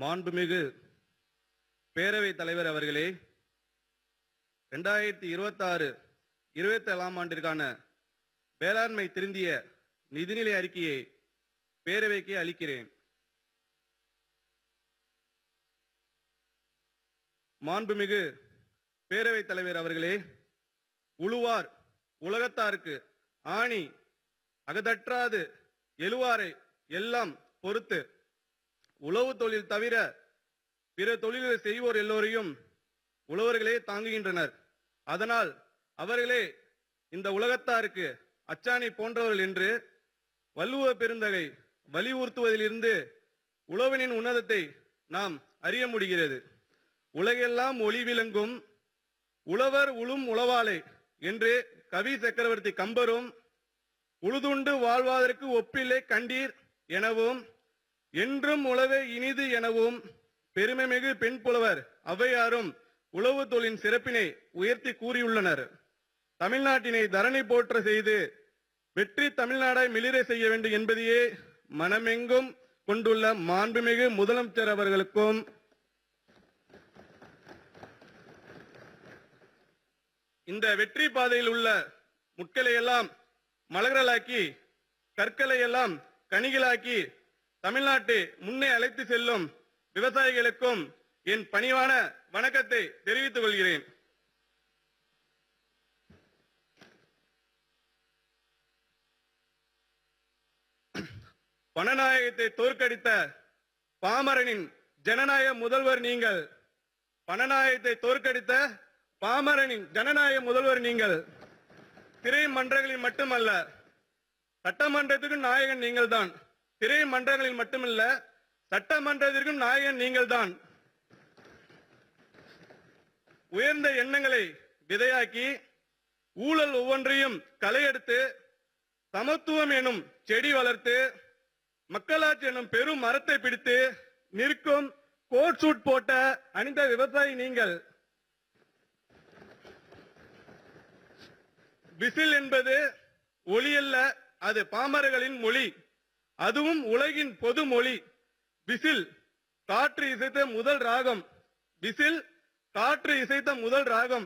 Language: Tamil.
மாண்புமிகு பேரவைத் தலைவர் அவர்களே ரெண்டாயிரத்தி இருபத்தாறு இருபத்தி ஏழாம் ஆண்டிற்கான வேளாண்மை திருந்திய நிதிநிலை அறிக்கையை பேரவைக்கு அளிக்கிறேன் மாண்புமிகு பேரவைத் தலைவர் அவர்களே உழுவார் உலகத்தாருக்கு ஆணி அகதற்றாது எழுவாரை எல்லாம் பொறுத்து உழவு தொழில் தவிர பிற தொழில்களை செய்வோர் எல்லோரையும் உழவர்களே தாங்குகின்றனர் அதனால் அவர்களே இந்த உலகத்தாருக்கு அச்சாணி போன்றவர்கள் என்று வள்ளுவ பெருந்தகை வலியுறுத்துவதிலிருந்து உழவனின் உன்னதத்தை நாம் அறிய முடிகிறது உலகெல்லாம் ஒளி விளங்கும் உழவர் உளும் உளவாலை என்று கவி சக்கரவர்த்தி கம்பரும் உழுதுண்டு வாழ்வதற்கு ஒப்பில்லை கண்டீர் எனவும் என்றும் உழவே இனிது எனவும் பெருமைமிகு பெண் புலவர் ஔவையாரும் உழவு தொழிலின் சிறப்பினை உயர்த்தி கூறியுள்ளனர் தமிழ்நாட்டினை தரணி போற்ற செய்து வெற்றி தமிழ்நாடாய் மிளிர செய்ய வேண்டும் என்பதையே மனமெங்கும் கொண்டுள்ள மாண்புமிகு முதலமைச்சர் அவர்களுக்கும் இந்த வெற்றி பாதையில் உள்ள முட்களை எல்லாம் மலர்களாக்கி கற்களை எல்லாம் கனிகளாக்கி தமிழ்நாட்டை முன்னே அழைத்து செல்லும் விவசாயிகளுக்கும் என் பணிவான வணக்கத்தை தெரிவித்துக் கொள்கிறேன் பணநாயகத்தை தோற்கடித்த பாமரனின் ஜனநாயக முதல்வர் நீங்கள் பணநாயகத்தை தோற்கடித்த பாமரனின் ஜனநாயக முதல்வர் நீங்கள் திரை மன்றங்களில் மட்டுமல்ல சட்டமன்றத்துக்கு நாயகன் நீங்கள்தான் திரை மன்றங்களில் மட்டுமல்ல சட்டமன்றத்திற்கும் நாயகன் நீங்கள்தான் உயர்ந்த எண்ணங்களை விதையாக்கி ஊழல் ஒவ்வொன்றையும் களையெடுத்து சமத்துவம் எனும் செடி வளர்த்து மக்களாட்சி எனும் பெரும் மரத்தை பிடித்து நிற்கும் கோட் சூட் போட்ட அணிந்த விவசாயி நீங்கள் விசில் என்பது ஒளி அல்ல அது பாமரர்களின் மொழி அதுவும் உலகின் பொது மொழி விசில் காற்று இசைத்த முதல் ராகம் விசில் காற்று இசைத்த முதல் ராகம்